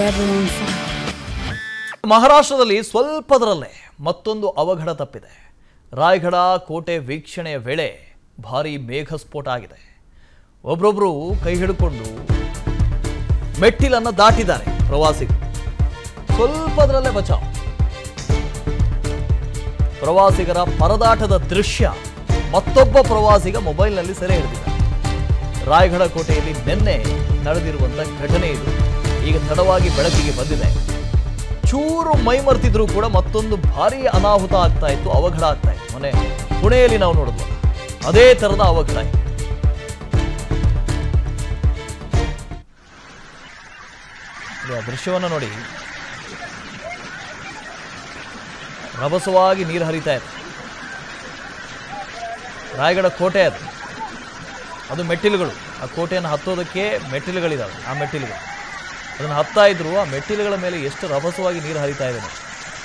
forever on fire. ಮಹಾರಾಷ್ಟ್ರದಲ್ಲಿ ಸ್ವಲ್ಪದರಲ್ಲೇ ಮತ್ತೊಂದು ಅವಘಡ ತಪ್ಪಿದೆ ರಾಯಗಢ ಕೋಟೆ ವೀಕ್ಷಣೆಯ ವೇಳೆ ಭಾರೀ ಮೇಘಸ್ಫೋಟ ಆಗಿದೆ ಒಬ್ರೊಬ್ರು ಕೈ ಹಿಡ್ಕೊಂಡು ಮೆಟ್ಟಿಲನ್ನು ದಾಟಿದ್ದಾರೆ ಪ್ರವಾಸಿಗರು ಸ್ವಲ್ಪದರಲ್ಲೇ ಬಚಾವ್ ಪ್ರವಾಸಿಗರ ಪರದಾಟದ ದೃಶ್ಯ ಮತ್ತೊಬ್ಬ ಪ್ರವಾಸಿಗ ಮೊಬೈಲ್ನಲ್ಲಿ ಸೆರೆ ಹಿಡಿದಿದ್ದ ರಾಯಗಢ ಕೋಟೆಯಲ್ಲಿ ನಿನ್ನೆ ನಡೆದಿರುವಂಥ ಘಟನೆ ಇದು ಈಗ ತಡವಾಗಿ ಬೆಳಕಿಗೆ ಬಂದಿದೆ ಚೂರು ಮೈಮರ್ತಿದ್ರು ಕೂಡ ಮತ್ತೊಂದು ಭಾರಿ ಅನಾಹುತ ಆಗ್ತಾ ಇತ್ತು ಅವಘಡ ಆಗ್ತಾ ಇತ್ತು ಮೊನ್ನೆ ಪುಣೆಯಲ್ಲಿ ನಾವು ನೋಡಿದ್ವು ಅದೇ ತರದ ಅವಘಡ ಇದು ನೋಡಿ, ಆ ದೃಶ್ಯವನ್ನು ನೋಡಿ ರಭಸವಾಗಿ ನೀರು ಹರಿತಾ ಇದೆ ರಾಯಗಢ ಕೋಟೆ ಅದು ಅದು ಮೆಟ್ಟಿಲುಗಳು ಆ ಕೋಟೆಯನ್ನು ಹತ್ತೋದಕ್ಕೆ ಮೆಟ್ಟಿಲುಗಳಿದಾವೆ ಆ ಮೆಟ್ಟಿಲುಗಳು ಅದನ್ನು ಹತ್ತಾ ಇದ್ರು ಆ ಮೆಟ್ಟಿಲುಗಳ ಮೇಲೆ ಎಷ್ಟು ರಭಸವಾಗಿ ನೀರು ಹರಿತಾ ಇದೆ ನೋಡಿ.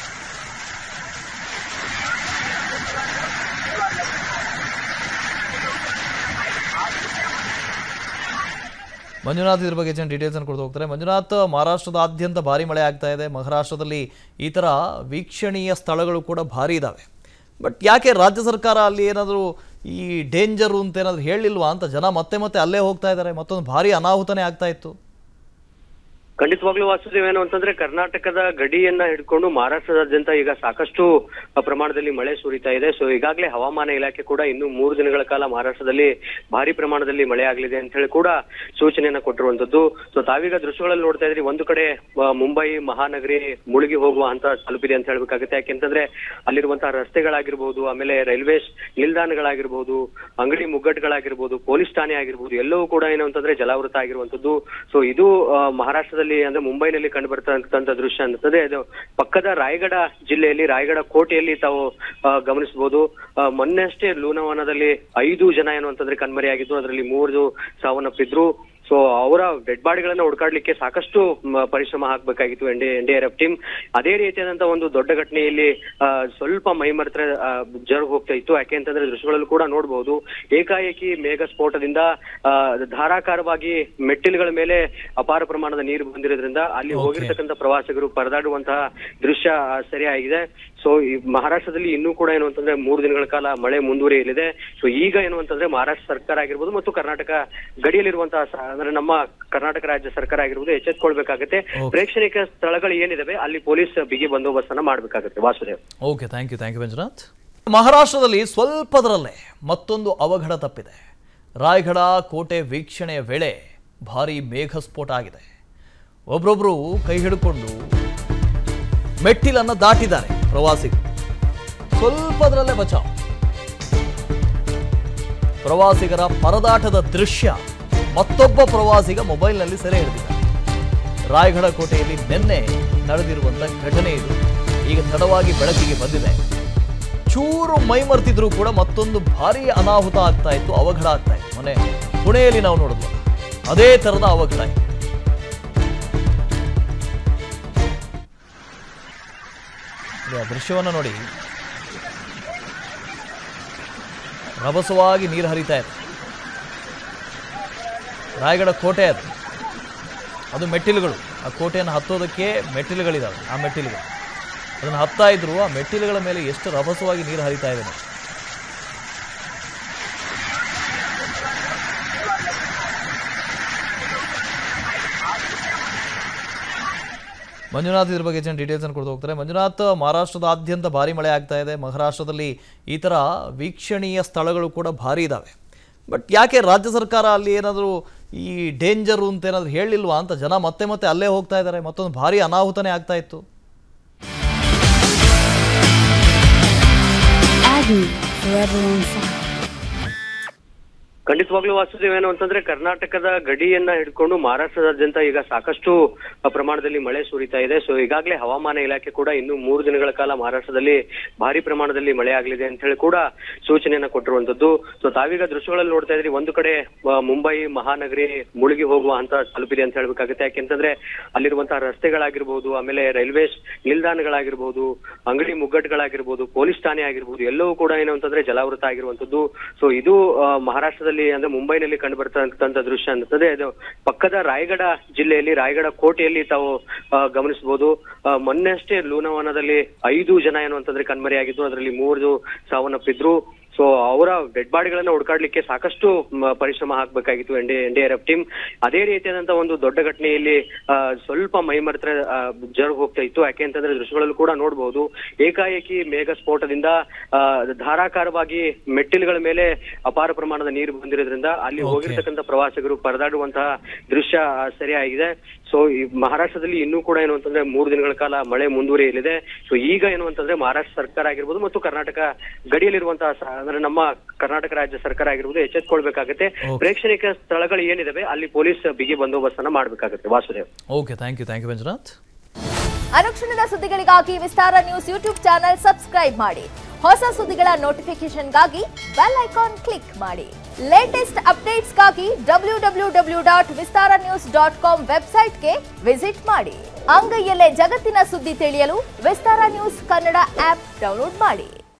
ಮಂಜುನಾಥ್ ಇದ್ರ ಬಗ್ಗೆ ಹೆಚ್ಚಿನ ಡೀಟೇಲ್ಸ್ ಅನ್ನು ಕೊಡ್ತಾ ಹೋಗ್ತಾರೆ ಮಂಜುನಾಥ್ ಮಹಾರಾಷ್ಟ್ರದಾದ್ಯಂತ ಭಾರಿ ಮಳೆ ಆಗ್ತಾ ಇದೆ ಮಹಾರಾಷ್ಟ್ರದಲ್ಲಿ ಈ ಥರ ವೀಕ್ಷಣೀಯ ಸ್ಥಳಗಳು ಕೂಡ ಭಾರಿ ಇದ್ದಾವೆ ಬಟ್ ಯಾಕೆ ರಾಜ್ಯ ಸರ್ಕಾರ ಅಲ್ಲಿ ಏನಾದರೂ ಈ ಡೇಂಜರು ಅಂತ ಏನಾದರೂ ಹೇಳಿಲ್ವಾ ಅಂತ ಜನ ಮತ್ತೆ ಮತ್ತೆ ಅಲ್ಲೇ ಹೋಗ್ತಾ ಇದ್ದಾರೆ ಮತ್ತೊಂದು ಭಾರಿ ಅನಾಹುತನೇ ಆಗ್ತಾ ಇತ್ತು ಖಂಡಿತವಾಗ್ಲೂ ವಾಸುದೇವ್ ಏನು ಅಂತಂದ್ರೆ ಕರ್ನಾಟಕದ ಗಡಿಯನ್ನ ಹಿಡ್ಕೊಂಡು ಮಹಾರಾಷ್ಟ್ರದಾದ್ಯಂತ ಈಗ ಸಾಕಷ್ಟು ಪ್ರಮಾಣದಲ್ಲಿ ಮಳೆ ಸುರಿತಾ ಇದೆ ಸೊ ಈಗಾಗಲೇ ಹವಾಮಾನ ಇಲಾಖೆ ಕೂಡ ಇನ್ನು ಮೂರು ದಿನಗಳ ಕಾಲ ಮಹಾರಾಷ್ಟ್ರದಲ್ಲಿ ಭಾರಿ ಪ್ರಮಾಣದಲ್ಲಿ ಮಳೆ ಆಗಲಿದೆ ಅಂತ ಹೇಳಿ ಕೂಡ ಸೂಚನೆಯನ್ನ ಕೊಟ್ಟಿರುವಂತದ್ದು ಸೊ ತಾವೀಗ ದೃಶ್ಯಗಳಲ್ಲಿ ನೋಡ್ತಾ ಇದ್ರಿ ಒಂದು ಕಡೆ ಆ, ಮುಂಬೈ ಮಹಾನಗರಿ ಮುಳುಗಿ ಹೋಗುವ ಹಂತ ತಲುಪಿದೆ ಅಂತ ಹೇಳ್ಬೇಕಾಗುತ್ತೆ ಯಾಕೆಂತಂದ್ರೆ ಅಲ್ಲಿರುವಂತಹ ರಸ್ತೆಗಳಾಗಿರ್ಬೋದು ಆಮೇಲೆ ರೈಲ್ವೆ ನಿಲ್ದಾಣಗಳಾಗಿರ್ಬೋದು ಅಂಗಡಿ ಮುಗ್ಗಟ್ಟುಗಳಾಗಿರ್ಬೋದು ಪೊಲೀಸ್ ಠಾಣೆ ಆಗಿರ್ಬೋದು ಎಲ್ಲವೂ ಕೂಡ ಏನು ಅಂತಂದ್ರೆ ಜಲಾವೃತ ಆಗಿರುವಂತದ್ದು ಸೊ ಇದು ಆ, ಮಹಾರಾಷ್ಟ್ರದಲ್ಲಿ ಅಂದ್ರೆ ಮುಂಬೈನಲ್ಲಿ ಕಂಡು ಬರ್ತಕ್ಕಂಥ ದೃಶ್ಯ ಅಂತಂದ್ರೆ ಅದು ಪಕ್ಕದ ರಾಯಗಢ ಜಿಲ್ಲೆಯಲ್ಲಿ ರಾಯಗಢ ಕೋಟೆಯಲ್ಲಿ ತಾವು ಆ, ಗಮನಿಸಬಹುದು ಆ, ಮೊನ್ನೆ ಅಷ್ಟೇ ಲೂನವನದಲ್ಲಿ ಐದು ಜನ ಏನು ಅಂತಂದ್ರೆ ಕಣ್ಮರೆಯಾಗಿದ್ದು ಅದರಲ್ಲಿ ಮೂರು ಸಾವನ್ನಪ್ಪಿದ್ರು ಸೊ ಅವರ ಡೆಡ್ ಬಾಡಿಗಳನ್ನ ಹುಡುಕಾಡ್ಲಿಕ್ಕೆ ಸಾಕಷ್ಟು ಮ, ಪರಿಶ್ರಮ ಹಾಕ್ಬೇಕಾಗಿತ್ತು N D N D R F team ಅದೇ ರೀತಿಯಾದಂತಹ ಒಂದು ದೊಡ್ಡ ಘಟನೆಯಲ್ಲಿ ಆ, ಸ್ವಲ್ಪ ಮೈಮರ್ತ್ರ ಜರು ಹೋಗ್ತಾ ಇತ್ತು ಯಾಕೆ ಅಂತಂದ್ರೆ ದೃಶ್ಯಗಳಲ್ಲೂ ಕೂಡ ನೋಡಬಹುದು ಏಕಾಏಕಿ ಮೇಘ ಸ್ಫೋಟದಿಂದ ಆ, ಧಾರಾಕಾರವಾಗಿ ಮೆಟ್ಟಿಲುಗಳ ಮೇಲೆ ಅಪಾರ ಪ್ರಮಾಣದ ನೀರು ಬಂದಿರೋದ್ರಿಂದ ಅಲ್ಲಿ Okay. ಹೋಗಿರ್ತಕ್ಕಂಥ ಪ್ರವಾಸಿಗರು ಪರದಾಡುವಂತಹ ದೃಶ್ಯ ಆ, ಸರಿಯಾಗಿದೆ ಸೊ ಈ ಮಹಾರಾಷ್ಟ್ರದಲ್ಲಿ ಇನ್ನೂ ಕೂಡ ಏನು ಅಂತಂದ್ರೆ ಮೂರು ದಿನಗಳ ಕಾಲ ಮಳೆ ಮುಂದುವರಿಯಲಿದೆ ಸೊ ಈಗ ಏನು ಅಂತಂದ್ರೆ ಮಹಾರಾಷ್ಟ್ರ ಸರ್ಕಾರ ಆಗಿರ್ಬೋದು ಮತ್ತು ಕರ್ನಾಟಕ ಗಡಿಯಲ್ಲಿರುವಂತಹ ಸ- ಅಂದ್ರೆ ನಮ್ಮ ಕರ್ನಾಟಕ ರಾಜ್ಯ ಸರ್ಕಾರ ಆಗಿರ್ಬೋದು ಎಚ್ಚೆತ್ಕೊಳ್ಬೇಕಾಗತ್ತೆ Okay. ಪ್ರೇಕ್ಷಣಿಕ ಸ್ಥಳಗಳು ಏನಿದಾವೆ ಅಲ್ಲಿ ಪೊಲೀಸ್ ಬಿಗಿ ಬಂದೋಬಸ್ತ್ ಅನ್ನ ಮಾಡ್ಬೇಕಾಗತ್ತೆ Vasudev okay thank you thank you Manjunath ಮಹಾರಾಷ್ಟ್ರದಲ್ಲಿ ಸ್ವಲ್ಪದರಲ್ಲೇ ಮತ್ತೊಂದು ಅವಘಡ ತಪ್ಪಿದೆ ರಾಯಗಢ ಕೋಟೆ ವೀಕ್ಷಣೆಯ ವೇಳೆ ಭಾರೀ ಮೇಘಸ್ಫೋಟ ಆಗಿದೆ ಒಬ್ರೊಬ್ರು ಕೈ ಹಿಡ್ಕೊಂಡು ಮೆಟ್ಟಿಲನ್ನು ದಾಟಿದ್ದಾರೆ ಪ್ರವಾಸಿಗರು ಸ್ವಲ್ಪದರಲ್ಲೇ ಬಚಾವ್ ಪ್ರವಾಸಿಗರ ಪರದಾಟದ ದೃಶ್ಯ ಮತ್ತೊಬ್ಬ ಪ್ರವಾಸಿಗ ಮೊಬೈಲ್ನಲ್ಲಿ ಸೆರೆ ಹಿಡಿದಿದ್ದ ರಾಯಗಢ ಕೋಟೆಯಲ್ಲಿ ನಿನ್ನೆ ನಡೆದಿರುವಂಥ ಘಟನೆ ಇದು ಈಗ ತಡವಾಗಿ ಬೆಳಕಿಗೆ ಬಂದಿದೆ ಚೂರು ಮೈಮರ್ತಿದ್ರು ಕೂಡ ಮತ್ತೊಂದು ಭಾರಿ ಅನಾಹುತ ಆಗ್ತಾ ಇತ್ತು ಅವಘಡ ಆಗ್ತಾ ಇತ್ತು ಮೊನ್ನೆ ಪುಣೆಯಲ್ಲಿ ನಾವು ನೋಡಿದ್ವು ಅದೇ ತರದ ಅವಘಡ ಇದು ನೋಡಿ, ಆ ದೃಶ್ಯವನ್ನು ನೋಡಿ ರಭಸವಾಗಿ ನೀರು ಹರಿತಾ ಇದೆ ರಾಯಗಢ ಕೋಟೆ ಅದು ಅದು ಮೆಟ್ಟಿಲುಗಳು ಆ ಕೋಟೆಯನ್ನು ಹತ್ತೋದಕ್ಕೆ ಮೆಟ್ಟಿಲುಗಳಿದಾವೆ ಆ ಮೆಟ್ಟಿಲುಗಳು ಅದನ್ನು ಹತ್ತಾ ಇದ್ರು ಆ ಮೆಟ್ಟಿಲುಗಳ ಮೇಲೆ ಎಷ್ಟು ರಭಸವಾಗಿ ನೀರು ಹರಿತಾ ಇದೆ ನೋಡಿ. ಮಂಜುನಾಥ್ ಇದ್ರ ಬಗ್ಗೆ ಹೆಚ್ಚಿನ ಡೀಟೇಲ್ಸ್ ಅನ್ನು ಕೊಡ್ತಾ ಹೋಗ್ತಾರೆ ಮಂಜುನಾಥ್ ಮಹಾರಾಷ್ಟ್ರದಾದ್ಯಂತ ಭಾರಿ ಮಳೆ ಆಗ್ತಾ ಇದೆ ಮಹಾರಾಷ್ಟ್ರದಲ್ಲಿ ಈ ಥರ ವೀಕ್ಷಣೀಯ ಸ್ಥಳಗಳು ಕೂಡ ಭಾರಿ ಇದ್ದಾವೆ ಬಟ್ ಯಾಕೆ ರಾಜ್ಯ ಸರ್ಕಾರ ಅಲ್ಲಿ ಏನಾದರೂ ಈ ಡೇಂಜರು ಅಂತ ಏನಾದರೂ ಹೇಳಿಲ್ವಾ ಅಂತ ಜನ ಮತ್ತೆ ಮತ್ತೆ ಅಲ್ಲೇ ಹೋಗ್ತಾ ಇದ್ದಾರೆ ಮತ್ತೊಂದು ಭಾರಿ ಅನಾಹುತನೇ ಆಗ್ತಾ ಇತ್ತು Agony forever on fire. ಖಂಡಿತವಾಗ್ಲೂ ವಾಸುದೇವ್ ಏನು ಅಂತಂದ್ರೆ ಕರ್ನಾಟಕದ ಗಡಿಯನ್ನ ಹಿಡ್ಕೊಂಡು ಮಹಾರಾಷ್ಟ್ರದಾದ್ಯಂತ ಈಗ ಸಾಕಷ್ಟು ಆ, ಪ್ರಮಾಣದಲ್ಲಿ ಮಳೆ ಸುರಿತಾ ಇದೆ ಸೊ ಈಗಾಗಲೇ ಹವಾಮಾನ ಇಲಾಖೆ ಕೂಡ ಇನ್ನು ಮೂರು ದಿನಗಳ ಕಾಲ ಮಹಾರಾಷ್ಟ್ರದಲ್ಲಿ ಭಾರಿ ಪ್ರಮಾಣದಲ್ಲಿ ಮಳೆ ಆಗಲಿದೆ ಅಂತ ಹೇಳಿ ಕೂಡ ಸೂಚನೆಯನ್ನ ಕೊಟ್ಟಿರುವಂತದ್ದು ಸೊ ತಾವೀಗ ದೃಶ್ಯಗಳಲ್ಲಿ ನೋಡ್ತಾ ಇದ್ರಿ ಒಂದು ಕಡೆ ಆ, ಮುಂಬೈ ಮಹಾನಗರಿ ಮುಳುಗಿ ಹೋಗುವ ಹಂತ ತಲುಪಿದೆ ಅಂತ ಹೇಳ್ಬೇಕಾಗುತ್ತೆ ಯಾಕೆಂತಂದ್ರೆ ಅಲ್ಲಿರುವಂತಹ ರಸ್ತೆಗಳಾಗಿರ್ಬೋದು ಆಮೇಲೆ ರೈಲ್ವೆ ನಿಲ್ದಾಣಗಳಾಗಿರ್ಬೋದು ಅಂಗಡಿ ಮುಗ್ಗಟ್ಟುಗಳಾಗಿರ್ಬೋದು ಪೊಲೀಸ್ ಠಾಣೆ ಆಗಿರ್ಬೋದು ಎಲ್ಲವೂ ಕೂಡ ಏನು ಅಂತಂದ್ರೆ ಜಲಾವೃತ ಆಗಿರುವಂತದ್ದು ಸೊ ಇದು ಆ, ಮಹಾರಾಷ್ಟ್ರದಲ್ಲಿ ಮಹಾರಾಷ್ಟ್ರದಲ್ಲಿ ಅಂದ್ರೆ ಮುಂಬೈನಲ್ಲಿ ಕಂಡು ಬರ್ತಕ್ಕಂಥ ದೃಶ್ಯ ಅಂತಂದ್ರೆ ಇದು ಪಕ್ಕದ ರಾಯಗಢ ಜಿಲ್ಲೆಯಲ್ಲಿ ರಾಯಗಢ ಕೋಟೆಯಲ್ಲಿ ತಾವು ಆ, ಗಮನಿಸಬಹುದು ಆ, ಮೊನ್ನೆ ಅಷ್ಟೇ ಲೂನಾವನದಲ್ಲಿ ಐದು ಜನ ಏನು ಅಂತಂದ್ರೆ ಕಣ್ಮರೆಯಾಗಿದ್ದು ಅದರಲ್ಲಿ ಮೂರು ಸಾವನ್ನಪ್ಪಿದ್ರು ಸೊ ಅವರ ಡೆಡ್ ಬಾಡಿಗಳನ್ನ ಹುಡುಕಾಡ್ಲಿಕ್ಕೆ ಸಾಕಷ್ಟು ಮ, ಪರಿಶ್ರಮ ಹಾಕ್ಬೇಕಾಗಿತ್ತು N D N D R F team ಅದೇ ರೀತಿಯಾದಂತ ಒಂದು ದೊಡ್ಡ ಘಟನೆಯಲ್ಲಿ ಆ, ಸ್ವಲ್ಪ ಮೈಮರೆತ್ರ ಜರುಗ್ ಹೋಗ್ತಾ ಇತ್ತು ಯಾಕೆ ಅಂತಂದ್ರೆ ದೃಶ್ಯಗಳಲ್ಲೂ ಕೂಡ ನೋಡಬಹುದು ಏಕಾಏಕಿ ಮೇಘ ಸ್ಫೋಟದಿಂದ ಆ, ಧಾರಾಕಾರವಾಗಿ ಮೆಟ್ಟಿಲುಗಳ ಮೇಲೆ ಅಪಾರ ಪ್ರಮಾಣದ ನೀರು ಬಂದಿರೋದ್ರಿಂದ ಅಲ್ಲಿ Okay. ಹೋಗಿರ್ತಕ್ಕಂಥ ಪ್ರವಾಸಿಗರು ಪರದಾಡುವಂತಹ ದೃಶ್ಯ ಆ, ಸರಿಯಾಗಿದೆ ಸೊ ಈ ಮಹಾರಾಷ್ಟ್ರದಲ್ಲಿ ಇನ್ನೂ ಕೂಡ ಏನು ಅಂತಂದ್ರೆ ಮೂರು ದಿನಗಳ ಕಾಲ ಮಳೆ ಮುಂದುವರಿಯಲಿದೆ ಸೊ ಈಗ ಏನು ಅಂತಂದ್ರೆ ಮಹಾರಾಷ್ಟ್ರ ಸರ್ಕಾರ ಆಗಿರ್ಬೋದು ಮತ್ತು ಕರ್ನಾಟಕ ಗಡಿಯಲ್ಲಿರುವಂತಹ ಸ- ಅಂದ್ರೆ ನಮ್ಮ ಕರ್ನಾಟಕ ರಾಜ್ಯ ಸರ್ಕಾರ ಆಗಿರ್ಬೋದು ಎಚ್ಚೆತ್ಕೊಳ್ಬೇಕಾಗತ್ತೆ Okay. ಪ್ರೇಕ್ಷಣಿಕ ಸ್ಥಳಗಳು ಏನಿದಾವೆ ಅಲ್ಲಿ ಪೊಲೀಸ್ ಬಿಗಿ ಬಂದೋಬಸ್ತ್ ಅನ್ನ ಮಾಡ್ಬೇಕಾಗತ್ತೆ Vasudev okay thank you thank you Manjunath ಅನುಕ್ಷಣದ ಸುದ್ದಿಗಳಿಗಾಗಿ Vistara news YouTube channel subscribe ಮಾಡಿ ಹೊಸ ಸುದ್ದಿಗಳ ನೋಟಿಫಿಕೇಶನ್ಗಾಗಿ ಬೆಲ್ ಐಕಾನ್ ಕ್ಲಿಕ್ ಮಾಡಿ ಲೇಟೆಸ್ಟ್ ಅಪ್ಡೇಟ್ಸ್ಗಾಗಿ W W W dot Vistara news dot com ವೆಬ್ಸೈಟ್ಗೆ ವಿಸಿಟ್ ಮಾಡಿ ಅಂಗೈಯಲ್ಲೇ ಜಗತ್ತಿನ ಸುದ್ದಿ ತಿಳಿಯಲು Vistara news Kannada app download ಮಾಡಿ